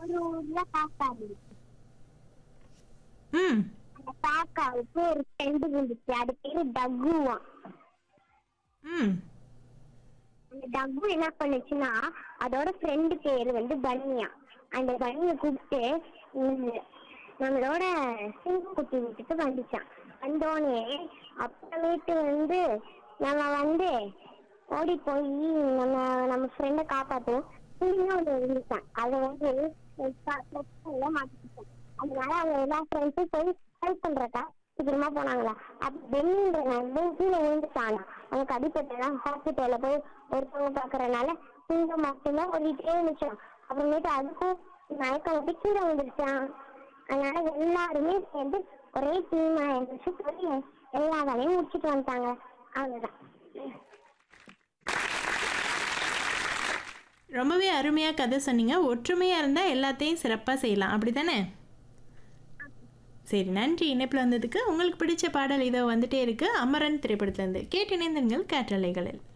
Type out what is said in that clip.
ஒரு ஊர்ல காக்கா இருந்துச்சு ம் அந்த காக்காவுக்கு ஒரு ஃப்ரெண்டு இருந்துச்சு அது பேரு டக்குவான் ம் அந்த டக்கு என்ன பண்ணுச்சுன்னா அதோட ஃப்ரெண்டு பேரு வந்து பன்னியா அந்த பன்னியை கூப்பிட்டு உம், நம்மளோட சிங்கக்குட்டி வீட்டுக்கு வந்துச்சான் வந்தோடனே அப்புறமேட்டு வந்து நம்ம வந்து ஓடி போய் நம்ம நம்ம ஃப்ரெண்டை காப்பாற்றுவோம் சின்ன ஒன்று இருந்துச்சான் அதை வந்து பிரச்சனையில மாட்டிக்கிட்டோம் அதனால அவங்க எல்லா ஃப்ரெண்ட்ஸும் போய் ஹெல்ப் பண்றக்கா சீக்கிரமா போனாங்களா அப்ப பெண்ணின்ற நண்பன் கீழே விழுந்துட்டாங்க அவனுக்கு அடிப்பட்டதான் ஹாஸ்பிட்டல்ல போய் ஒருத்தவங்க பாக்குறதுனால சிங்கம் மட்டும்தான் ஓடிட்டே இருந்துச்சான் அப்புறமேட்டு அதுக்கும் மயக்கம் வந்து கீழே விழுந்துருச்சான் அதனால எல்லாருமே சேர்ந்து ஒரே டீமா இருந்துச்சு சொல்லி எல்லா வேலையும் முடிச்சிட்டு வந்துட்டாங்க அவ்வளவுதான் ரொம்பவே அருமையாக கதை சொன்னீங்க ஒற்றுமையாக இருந்தால் எல்லாத்தையும் சிறப்பாக செய்யலாம் அப்படி தானே சரி நன்றி இணைப்பில் வந்ததுக்கு உங்களுக்கு பிடிச்ச பாடல் இதோ வந்துட்டே இருக்கு அமரன் திரைப்படத்துலேருந்து கேட்டிணைந்தங்கள் காற்றலைகளில்